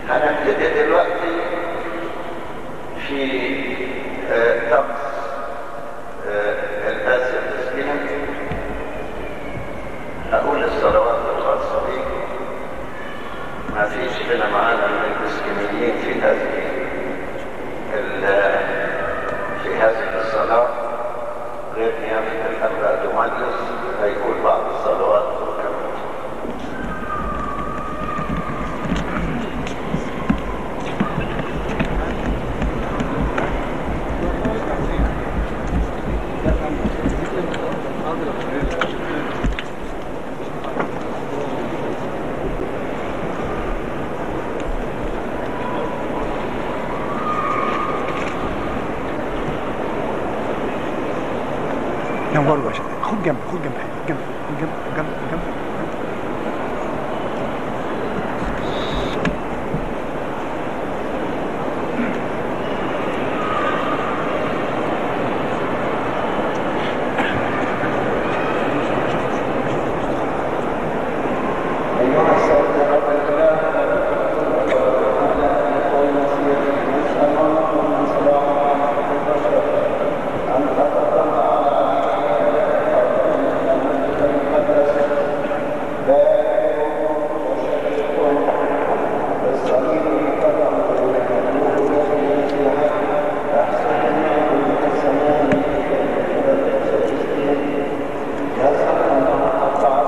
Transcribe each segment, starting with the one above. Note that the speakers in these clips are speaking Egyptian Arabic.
هنبتدي دلوقتي في آه، طقس آه، الباس التسبيح أقول الصلوات الخاصة بي ما فيش هنا معانا من المسلمين في هذه ال- في هذه الصلاة غير نيافة الأنباء مجلس هيقول بعض الصلوات ونكمل. جنب برضه عشان خد جنب خد جنب جنب جنب جنب جنب أيها السيد رب الإله قول مسير نسأل من صلاح البشر أن تتطلع على أبيك المقدس بارك وشرك بالصليب المقدم والنور الذي أحسن من السماء إلى الفلسطين يزعم أن أقطع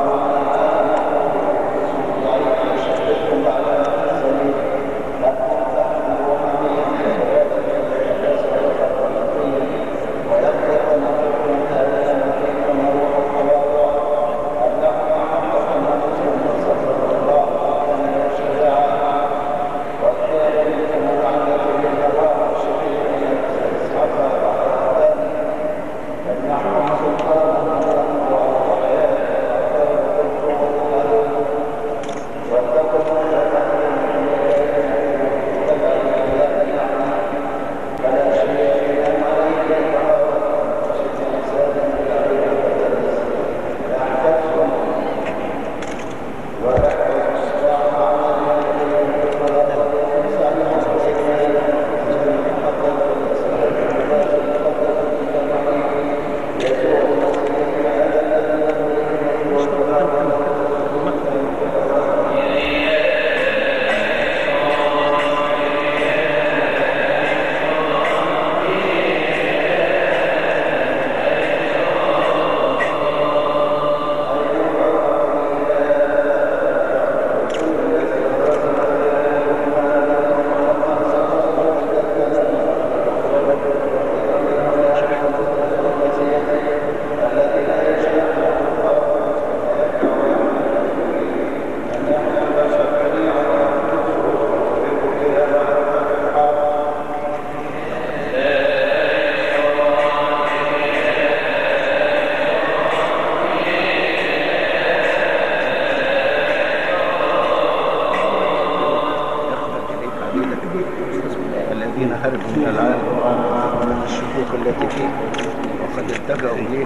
يقبل إليك عبيدك الذين هربوا من العالم من الشكوك التي فيه وقد اتجهوا إليك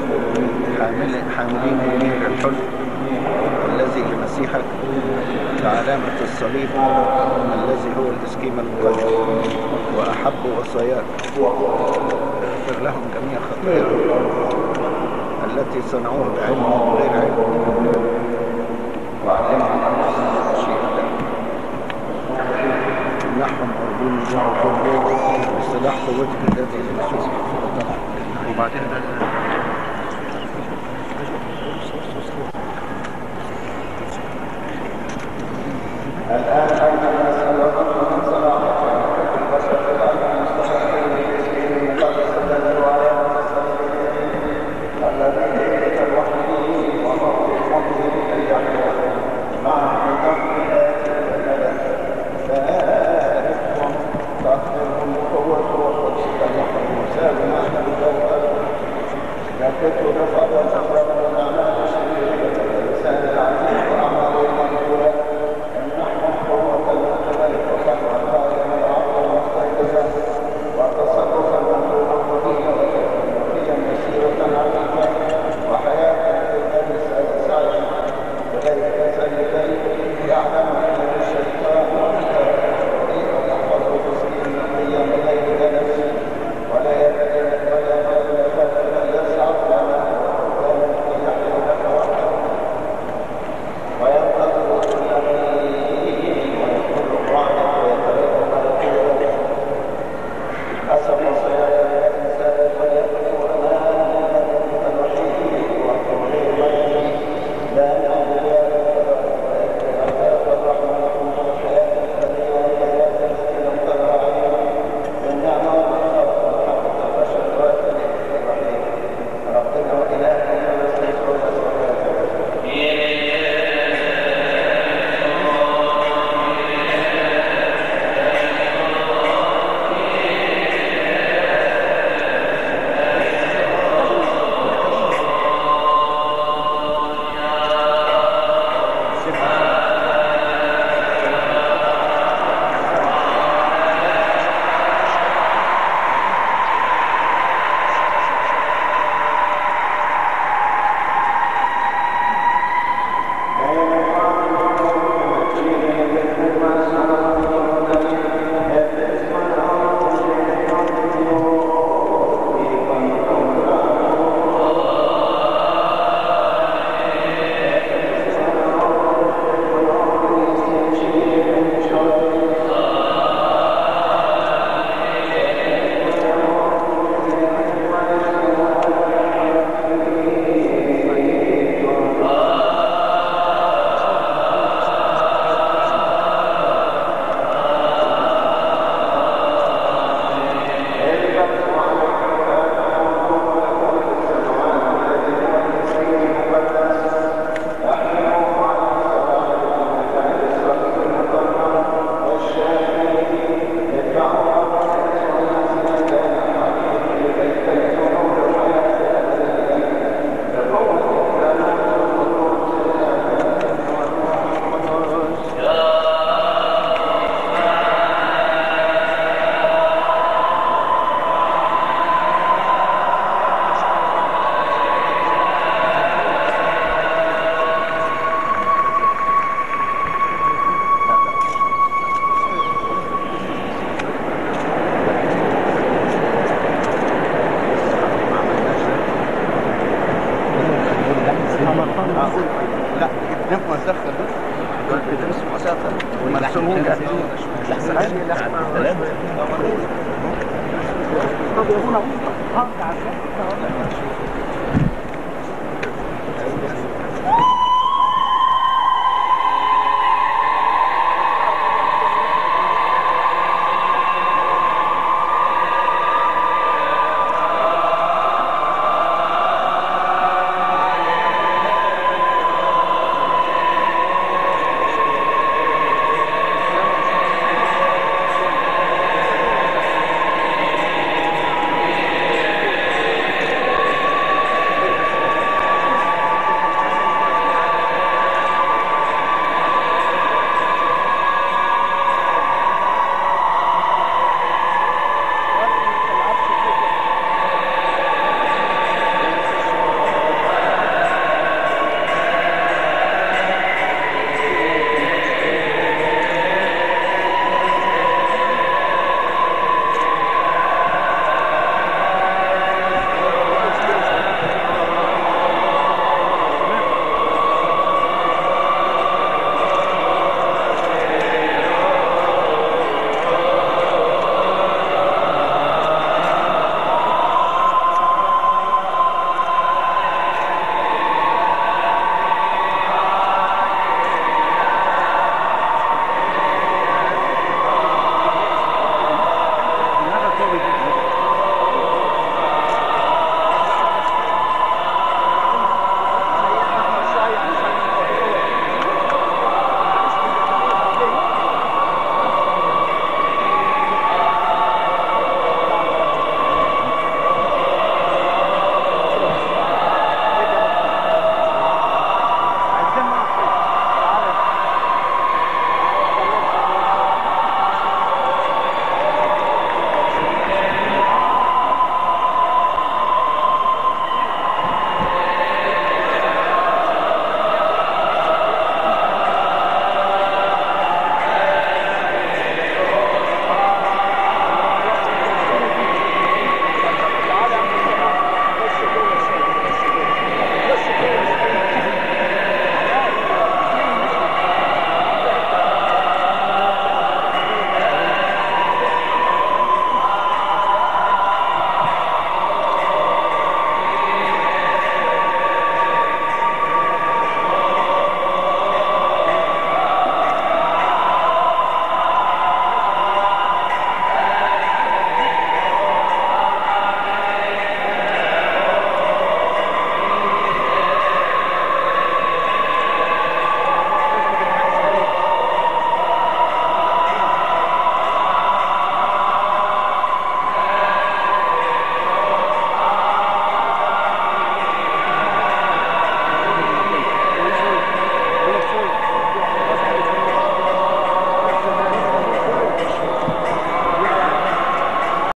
حامل حاملين منير الحلم الذي لمسيحك كعلامة الصليب الذي هو الإسكيم المقدس وأحب وصاياك اغفر لهم جميع خطاياهم التي صنعوها بعلم وغير علم وعلمهم أن يصنعوا مشيئتك نحن أرجون بصلاح قوتك الذي لنشوف وبعدين الآن أيضا نسأل ربنا من صلاح البشر في الأرض المستحقين لاسمه المقدس الذي هو على الذي إليك الوحيد وفضل فضله كي يحيى معه بنقل الأبد فارقهم تأخذهم بقوة وقدسك المحمد مساوي نحن بذلك لكنت رفض الأمر والأعمال الشريرة الإنسان العزيز وأعمال المنقولة أن نحن ومرسوم كده لحسن عادي لحسن طب يا ابونا هرجع